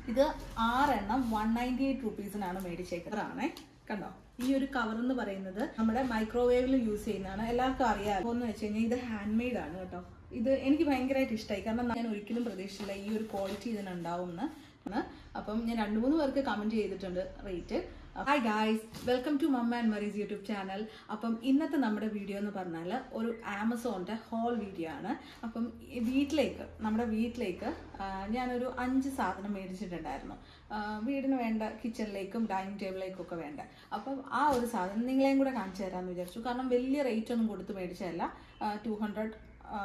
ഇത് ആറെണ്ണം one ninety eight റുപ്പീസിനാണ് മേടിച്ചേക്കുന്നതാണേ കണ്ടോ ഈ ഒരു കവർ എന്ന് പറയുന്നത് നമ്മുടെ മൈക്രോവേവിൽ യൂസ് ചെയ്യുന്നതാണ് എല്ലാവർക്കും അറിയാം എന്ന് വെച്ച് കഴിഞ്ഞാൽ ഇത് ഹാൻഡ് മെയ്ഡ് ആണ് കേട്ടോ ഇത് എനിക്ക് ഭയങ്കരമായിട്ട് ഇഷ്ടമായി കാരണം ഞാൻ ഒരിക്കലും പ്രതീക്ഷിച്ചില്ല ഈ ഒരു ക്വാളിറ്റി ഇതിനുണ്ടാവും എന്ന് ആണ്. അപ്പം ഞാൻ രണ്ട് മൂന്ന് പേർക്ക് കമന്റ് ചെയ്തിട്ടുണ്ട് rate hi guys welcome to Mamma and Marees YouTube channel അപ്പം ഇന്നത്തെ നമ്മുടെ വീഡിയോ എന്ന് പറഞ്ഞാൽ ഒരു ആമസോണിൻ്റെ ഹോൾ വീഡിയോ ആണ് അപ്പം ഈ വീട്ടിലേക്ക് നമ്മുടെ വീട്ടിലേക്ക് ആ, ഞാനൊരു അഞ്ച് സാധനം മേടിച്ചിട്ടുണ്ടായിരുന്നു ആ, വീടിന് വേണ്ട കിച്ചണിലേക്കും ഡൈനിങ് ടേബിളിലേക്കും ഒക്കെ വേണ്ട അപ്പം ആ ഒരു സാധനം നിങ്ങളെയും കൂടെ കാണിച്ചു തരാമെന്ന് വിചാരിച്ചു കാരണം വലിയ റേറ്റ് ഒന്നും കൊടുത്ത് മേടിച്ചതല്ല two hundred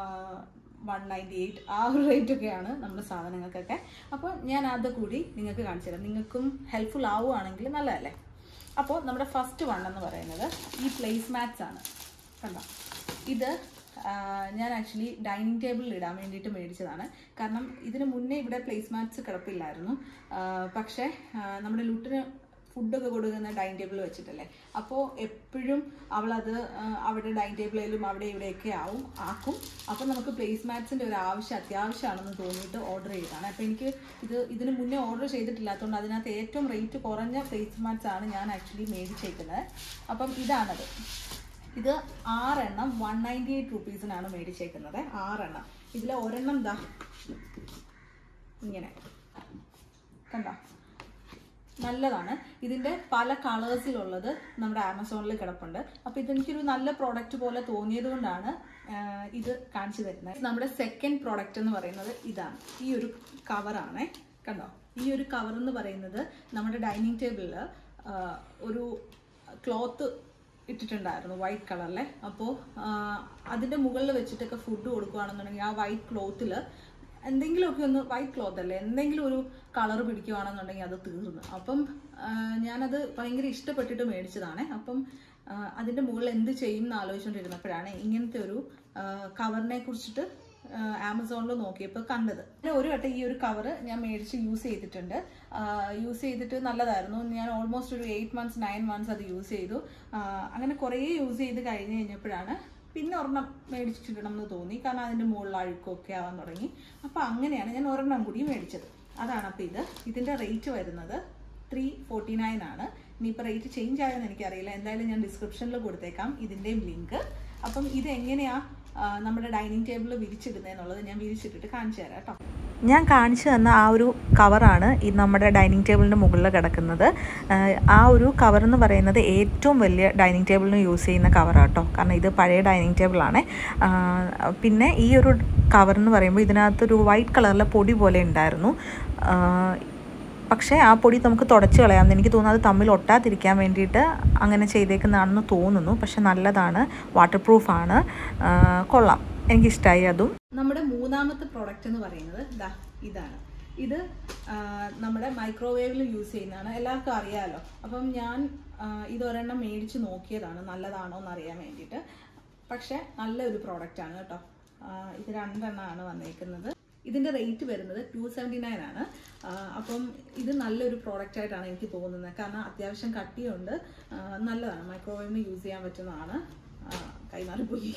one ninety eight ആ ഒരു റേറ്റ് ഒക്കെയാണ് നമ്മുടെ സാധനങ്ങൾക്കൊക്കെ അപ്പോൾ ഞാൻ അത് കൂടി നിങ്ങൾക്ക് കാണിച്ചു തരാം നിങ്ങൾക്കും ഹെൽപ്ഫുൾ ആവുകയാണെങ്കിൽ നല്ലതല്ലേ അപ്പോൾ നമ്മുടെ ഫസ്റ്റ് വൺ എന്ന് പറയുന്നത് ഈ പ്ലേസ് മാറ്റ്സ് ആണ് കണ്ടോ ഇത് ആ, ഞാൻ ആക്ച്വലി ഡൈനിങ് ടേബിളിൽ ഇടാൻ വേണ്ടിയിട്ട് മേടിച്ചതാണ് കാരണം ഇതിന് മുന്നേ ഇവിടെ പ്ലേസ് മാറ്റ്സ് കിടപ്പില്ലായിരുന്നു ആ, പക്ഷേ ആ, നമ്മുടെ ലുട്ടിന് ഫുഡൊക്കെ കൊടുക്കുന്ന ഡൈനിങ് ടേബിൾ വെച്ചിട്ടല്ലേ അപ്പോൾ എപ്പോഴും അവളത് ആ, അവിടെ ഡൈനിങ് ടേബിളിലും അവിടെ ഇവിടെയൊക്കെ ആവും ആക്കും അപ്പോൾ നമുക്ക് പ്ലേസ് മാറ്റ്സിൻ്റെ ഒരു ആവശ്യം അത്യാവശ്യമാണെന്ന് തോന്നിയിട്ട് ഓർഡർ ചെയ്തതാണ് അപ്പോൾ എനിക്ക് ഇത് ഇതിന് മുന്നേ ഓർഡർ ചെയ്തിട്ടില്ലാത്തതുകൊണ്ട് അതിനകത്ത് ഏറ്റവും റേറ്റ് കുറഞ്ഞ പ്ലേസ് മാറ്റ്സ് ആണ് ഞാൻ ആക്ച്വലി മേടിച്ചേക്കുന്നത് അപ്പം ഇതാണത് ഇത് ആറെണ്ണം വൺ നയൻറ്റി എയ്റ്റ് റുപ്പീസിനാണ് മേടിച്ചേക്കുന്നത് ആറെണ്ണം ഇതിലെ ഒരെണ്ണം ദാ ഇങ്ങനെ കണ്ടോ നല്ലതാണ് ഇതിന്റെ പല കളേഴ്സിലുള്ളത് നമ്മുടെ ആമസോണിൽ കിടപ്പുണ്ട് അപ്പോൾ ഇതെനിക്കൊരു നല്ല പ്രോഡക്റ്റ് പോലെ തോന്നിയത് കൊണ്ടാണ് ആഹ്, ഇത് കാണിച്ചു തരുന്നത് നമ്മുടെ സെക്കൻഡ് പ്രോഡക്റ്റ് എന്ന് പറയുന്നത് ഇതാണ് ഈ ഒരു കവറാണ് കണ്ടോ ഈ ഒരു കവർ എന്ന് പറയുന്നത് നമ്മുടെ ഡൈനിങ് ടേബിളിൽ ഒരു ക്ലോത്ത് ഇട്ടിട്ടുണ്ടായിരുന്നു വൈറ്റ് കളറിലെ അപ്പോൾ അതിൻ്റെ മുകളിൽ വെച്ചിട്ടൊക്കെ ഫുഡ് കൊടുക്കുകയാണെന്നുണ്ടെങ്കിൽ ആ വൈറ്റ് ക്ലോത്തിൽ എന്തെങ്കിലുമൊക്കെ ഒന്ന് വൈറ്റ് ക്ലോത്ത് അല്ലേ എന്തെങ്കിലും ഒരു കളർ പിടിക്കുകയാണെന്നുണ്ടെങ്കിൽ അത് തീർന്നു അപ്പം ആ, ഞാനത് ഭയങ്കര ഇഷ്ടപ്പെട്ടിട്ട് മേടിച്ചതാണ് അപ്പം ആ, അതിൻ്റെ മുകളിൽ എന്ത് ചെയ്യും എന്ന് ആലോചിച്ചുകൊണ്ടിരുന്നപ്പോഴാണ് ഇങ്ങനത്തെ ഒരു കവറിനെ കുറിച്ചിട്ട് ആമസോണിൽ നോക്കിയപ്പോൾ കണ്ടത് ഞാൻ ഒരു വട്ടം ഈ ഒരു കവർ ഞാൻ മേടിച്ച് യൂസ് ചെയ്തിട്ടുണ്ട് യൂസ് ചെയ്തിട്ട് നല്ലതായിരുന്നു ഞാൻ ഓൾമോസ്റ്റ് ഒരു എയ്റ്റ് മന്ത്സ് നയൻ മന്ത്സ് അത് യൂസ് ചെയ്തു ആ, അങ്ങനെ കുറേ യൂസ് ചെയ്ത് കഴിഞ്ഞ് കഴിഞ്ഞപ്പോഴാണ് പിന്നെ ഒരെണ്ണം മേടിച്ചിടണം എന്ന് തോന്നി കാരണം അതിൻ്റെ മുകളിൽ അഴുക്കൊക്കെ ആവാൻ തുടങ്ങി അപ്പോൾ അങ്ങനെയാണ് ഞാൻ ഒരെണ്ണം കൂടി മേടിച്ചത് അതാണ് അപ്പോൾ ഇത് ഇതിൻ്റെ റേറ്റ് വരുന്നത് ത്രീ ഫോർട്ടി നയൻ ആണ് ഇനിയിപ്പോൾ റേറ്റ് ചേഞ്ച് ആയെന്ന് എനിക്കറിയില്ല എന്തായാലും ഞാൻ ഡിസ്ക്രിപ്ഷനിൽ കൊടുത്തേക്കാം ഇതിൻ്റെയും ലിങ്ക് അപ്പം ഇത് എങ്ങനെയാണ് നമ്മുടെ ഡൈനിങ് ടേബിളിൽ വിരിച്ചിടുന്നതെന്നുള്ളത് ഞാൻ വിരിച്ചിട്ടിട്ട് കാണിച്ചു തരാം കേട്ടോ ഞാൻ കാണിച്ചു തന്ന ആ ഒരു കവറാണ് ഈ നമ്മുടെ ഡൈനിങ് ടേബിളിൻ്റെ മുകളിൽ കിടക്കുന്നത് ആഹ് ആ ഒരു കവർ എന്ന് പറയുന്നത് ഏറ്റവും വലിയ ഡൈനിങ് ടേബിളിന് യൂസ് ചെയ്യുന്ന കവറാണ് കേട്ടോ കാരണം ഇത് പഴയ ഡൈനിങ് ടേബിളാണ് പിന്നെ ഈ ഒരു കവർ എന്ന് പറയുമ്പോൾ ഇതിനകത്തൊരു വൈറ്റ് കളറിലെ പൊടി പോലെ ഉണ്ടായിരുന്നു ആഹ് പക്ഷേ ആ പൊടി നമുക്ക് തുടച്ച് കളയാമെന്ന് എനിക്ക് തോന്നുന്നു അത് തമ്മിൽ ഒട്ടാതിരിക്കാൻ വേണ്ടിയിട്ട് അങ്ങനെ ചെയ്തേക്കുന്നതാണെന്ന് തോന്നുന്നു പക്ഷെ നല്ലതാണ് വാട്ടർ പ്രൂഫാണ് കൊള്ളാം എനിക്കിഷ്ടമായി അതും നമ്മുടെ മൂന്നാമത്തെ പ്രോഡക്റ്റ് എന്ന് പറയുന്നത് ദാ ഇതാണ് ഇത് ആ, നമ്മുടെ മൈക്രോവേവിൽ യൂസ് ചെയ്യുന്നതാണ് എല്ലാവർക്കും അറിയാമല്ലോ അപ്പം ഞാൻ ആ, ഇതൊരെണ്ണം മേടിച്ച് നോക്കിയതാണ് നല്ലതാണോ എന്ന് അറിയാൻ വേണ്ടിയിട്ട് പക്ഷേ നല്ലൊരു പ്രോഡക്റ്റ് ആണ് കേട്ടോ ആ, ഇത് രണ്ടെണ്ണമാണ് വന്നേക്കുന്നത് ഇതിൻ്റെ റേറ്റ് വരുന്നത് ടു സെവൻറ്റി നയൻ ആണ് ആ, അപ്പം ഇത് നല്ലൊരു പ്രോഡക്റ്റ് ആയിട്ടാണ് എനിക്ക് തോന്നുന്നത് കാരണം അത്യാവശ്യം കട്ടിയുണ്ട് ആ, നല്ലതാണ് മൈക്രോവേവിന് യൂസ് ചെയ്യാൻ പറ്റുന്നതാണ് ആ, കൈമാറിപ്പോയി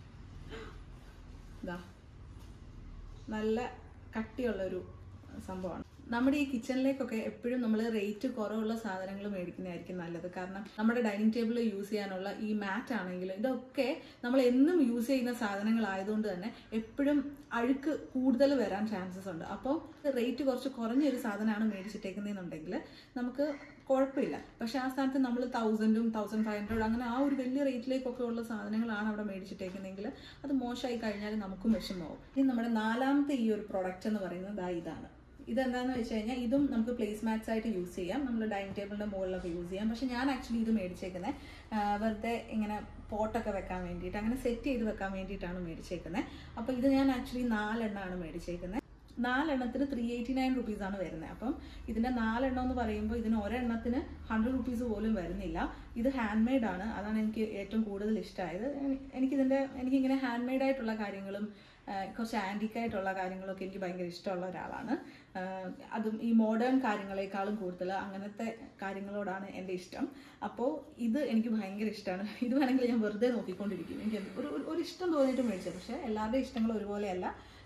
ഇതാ നല്ല കട്ടിയുള്ളൊരു സംഭവമാണ് നമ്മുടെ ഈ കിച്ചണിലേക്കൊക്കെ എപ്പോഴും നമ്മൾ റേറ്റ് കുറവുള്ള സാധനങ്ങൾ മേടിക്കുന്നതായിരിക്കും നല്ലത് കാരണം നമ്മുടെ ഡൈനിങ് ടേബിളിൽ യൂസ് ചെയ്യാനുള്ള ഈ മാറ്റ് ആണെങ്കിലും ഇതൊക്കെ നമ്മൾ എന്നും യൂസ് ചെയ്യുന്ന സാധനങ്ങളായതുകൊണ്ട് തന്നെ എപ്പോഴും അഴുക്ക് കൂടുതൽ വരാൻ ചാൻസസ് ഉണ്ട് അപ്പോൾ റേറ്റ് കുറച്ച് കുറഞ്ഞൊരു സാധനമാണ് മേടിച്ചിട്ടേക്കുന്നതെന്നുണ്ടെങ്കിൽ നമുക്ക് കുഴപ്പമില്ല പക്ഷെ ആ സ്ഥാനത്ത് നമ്മൾ തൗസൻഡും തൗസൻഡ് ഫൈവ് ഹൺഡ്രഡ് അങ്ങനെ ആ ഒരു വലിയ റേറ്റിലേക്കൊക്കെ ഉള്ള സാധനങ്ങളാണ് അവിടെ മേടിച്ചിട്ടേക്കുന്നതെങ്കിൽ അത് മോശമായി കഴിഞ്ഞാൽ നമുക്കും വിഷമമാവും ഇനി നമ്മുടെ നാലാമത്തെ ഈ ഒരു പ്രൊഡക്റ്റ് എന്ന് പറയുന്നത് ദാ ഇതാണ് ഇതെന്താണെന്ന് വെച്ച് കഴിഞ്ഞാൽ ഇതും നമുക്ക് പ്ലേസ് മാറ്റ്സ് ആയിട്ട് യൂസ് ചെയ്യാം നമ്മൾ ഡൈനിങ് ടേബിളിൻ്റെ മുകളിലൊക്കെ യൂസ് ചെയ്യാം പക്ഷെ ഞാൻ ആക്ച്വലി ഇത് മേടിച്ചേക്കുന്നത് വെറുതെ ഇങ്ങനെ പോട്ടൊക്കെ വെക്കാൻ വേണ്ടിയിട്ട് അങ്ങനെ സെറ്റ് ചെയ്ത് വെക്കാൻ വേണ്ടിയിട്ടാണ് മേടിച്ചേക്കുന്നത് അപ്പോൾ ഇത് ഞാൻ ആക്ച്വലി നാലെണ്ണമാണ് മേടിച്ചേക്കുന്നത് നാലെണ്ണത്തിന് ത്രീ എയ്റ്റി നയൻ റുപ്പീസാണ് വരുന്നത് അപ്പം ഇതിൻ്റെ നാലെണ്ണം എന്ന് പറയുമ്പോൾ ഇതിന് ഒരെണ്ണത്തിന് ഹൺഡ്രഡ് റുപ്പീസ് പോലും വരുന്നില്ല ഇത് ഹാൻഡ് മെയ്ഡ് ആണ് അതാണ് എനിക്ക് ഏറ്റവും കൂടുതൽ ഇഷ്ടമായത് എനി- എനിക്കിതിൻ്റെ എനിക്കിങ്ങനെ ഹാൻഡ് മെയ്ഡ് ആയിട്ടുള്ള കാര്യങ്ങളും ആ, കുറച്ച് ആൻറ്റിക് ആയിട്ടുള്ള കാര്യങ്ങളൊക്കെ എനിക്ക് ഭയങ്കര ഇഷ്ടമുള്ള ഒരാളാണ് ആ, അതും ഈ മോഡേൺ കാര്യങ്ങളെക്കാളും കൂടുതൽ അങ്ങനത്തെ കാര്യങ്ങളോടാണ് എൻ്റെ ഇഷ്ടം അപ്പോൾ ഇത് എനിക്ക് ഭയങ്കര ഇഷ്ടമാണ് ഇത് വേണമെങ്കിൽ ഞാൻ വെറുതെ നോക്കിക്കൊണ്ടിരിക്കും എനിക്ക് ഒരു ഒരു- ഒരു ഇഷ്ടം തോന്നിയിട്ട് മേടിച്ചത് പക്ഷേ എല്ലാവരുടെയും ഇഷ്ടങ്ങൾ ഒരുപോലെയല്ല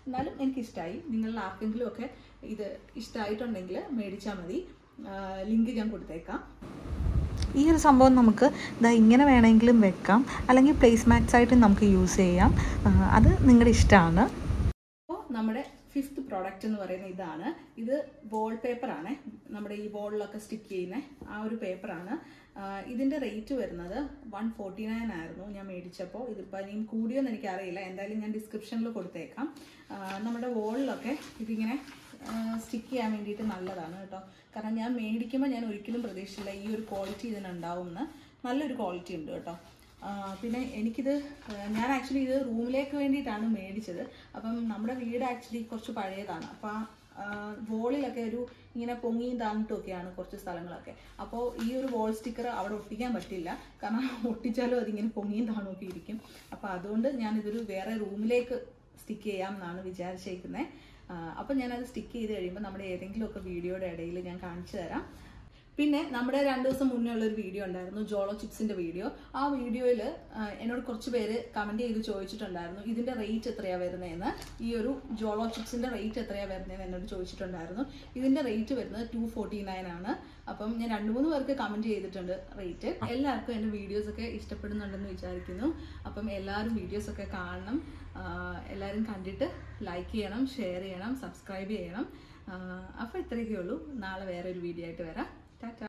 എന്നാലും എനിക്കിഷ്ടമായി നിങ്ങളിൽ ആർക്കെങ്കിലും ഒക്കെ ഇത് ഇഷ്ടമായിട്ടുണ്ടെങ്കിൽ മേടിച്ചാൽ മതി ലിങ്ക് ഞാൻ കൊടുത്തേക്കാം ഈ ഒരു സംഭവം നമുക്ക് ഇതാ ഇങ്ങനെ വേണമെങ്കിലും വെക്കാം അല്ലെങ്കിൽ പ്ലേസ് മാറ്റ്സ് ആയിട്ട് നമുക്ക് യൂസ് ചെയ്യാം ആ, അത് നിങ്ങളുടെ ഇഷ്ടമാണ് അപ്പോൾ നമ്മുടെ ഫിഫ്ത്ത് പ്രോഡക്റ്റ് എന്ന് പറയുന്നത് ഇതാണ് ഇത് വോൾ പേപ്പറാണ് നമ്മുടെ ഈ വോളിലൊക്കെ സ്റ്റിക്ക് ചെയ്യുന്ന ആ ഒരു പേപ്പറാണ് ഇതിൻ്റെ റേറ്റ് വരുന്നത് വൺ ഫോർട്ടി നയൻ ആയിരുന്നു ഞാൻ മേടിച്ചപ്പോൾ ഇതിപ്പോൾ ഇനിയും കൂടിയോന്ന് എനിക്കറിയില്ല എന്തായാലും ഞാൻ ഡിസ്ക്രിപ്ഷനിൽ കൊടുത്തേക്കാം ആ, നമ്മുടെ വോളിലൊക്കെ ഇതിങ്ങനെ സ്റ്റിക്ക് ചെയ്യാൻ വേണ്ടിയിട്ട് നല്ലതാണ് കേട്ടോ കാരണം ഞാൻ മേടിക്കുമ്പോൾ ഞാൻ ഒരിക്കലും പ്രതീക്ഷിച്ചില്ല ഈ ഒരു ക്വാളിറ്റി ഇതിനുണ്ടാവും എന്ന് നല്ലൊരു ക്വാളിറ്റി ഉണ്ട് കേട്ടോ ആ, പിന്നെ എനിക്കിത് ആ, ഞാൻ ആക്ച്വലി ഇത് റൂമിലേക്ക് വേണ്ടിയിട്ടാണ് മേടിച്ചത് അപ്പം നമ്മുടെ വീട് ആക്ച്വലി കുറച്ച് പഴയതാണ് അപ്പം ആ വോളിലൊക്കെ ഒരു ഇങ്ങനെ പൊങ്ങിയും താന്നിട്ടും ഒക്കെയാണ് കുറച്ച് സ്ഥലങ്ങളൊക്കെ അപ്പോൾ ഈ ഒരു വോൾ സ്റ്റിക്കർ അവിടെ ഒട്ടിക്കാൻ പറ്റില്ല കാരണം ഒട്ടിച്ചാലും അതിങ്ങനെ പൊങ്ങിയും താണും ഒക്കെ ഇരിക്കും അപ്പോൾ അതുകൊണ്ട് ഞാനിതൊരു വേറെ റൂമിലേക്ക് സ്റ്റിക്ക് ചെയ്യാം എന്നാണ് വിചാരിച്ചേക്കുന്നത് അപ്പം ഞാനത് സ്റ്റിക്ക് ചെയ്ത് കഴിയുമ്പോൾ നമ്മുടെ ഏതെങ്കിലുമൊക്കെ വീഡിയോയുടെ ഇടയിൽ ഞാൻ കാണിച്ചു തരാം പിന്നെ നമ്മുടെ രണ്ട് ദിവസം മുന്നേ ഉള്ള ഒരു വീഡിയോ ഉണ്ടായിരുന്നു ജോളോ ചിപ്സിന്റെ വീഡിയോ ആ വീഡിയോയിൽ എന്നോട് കുറച്ച് പേര് കമന്റ് ചെയ്ത് ചോദിച്ചിട്ടുണ്ടായിരുന്നു ഇതിന്റെ റേറ്റ് എത്രയാ വരുന്നതെന്ന് ഈ ഒരു ജോളോ ചിപ്സിന്റെ റേറ്റ് എത്രയാ വരുന്നതെന്ന് എന്നോട് ചോദിച്ചിട്ടുണ്ടായിരുന്നു ഇതിന്റെ റേറ്റ് വരുന്നത് ടു ഫോർട്ടി നയൻ ആണ് അപ്പം ഞാൻ രണ്ട് മൂന്ന് പേർക്ക് കമന്റ് ചെയ്തിട്ടുണ്ട് റേറ്റ് എല്ലാവർക്കും എൻ്റെ വീഡിയോസ് ഒക്കെ ഇഷ്ടപ്പെടുന്നുണ്ടെന്ന് വിചാരിക്കുന്നു അപ്പം എല്ലാവരും വീഡിയോസ് ഒക്കെ കാണണം ആ, എല്ലാവരും കണ്ടിട്ട് ലൈക്ക് ചെയ്യണം ഷെയർ ചെയ്യണം സബ്സ്ക്രൈബ് ചെയ്യണം അപ്പോൾ ഇത്രയൊക്കെ ഉള്ളൂ നാളെ വേറെ ഒരു വീഡിയോ ആയിട്ട് വരാം ടാറ്റ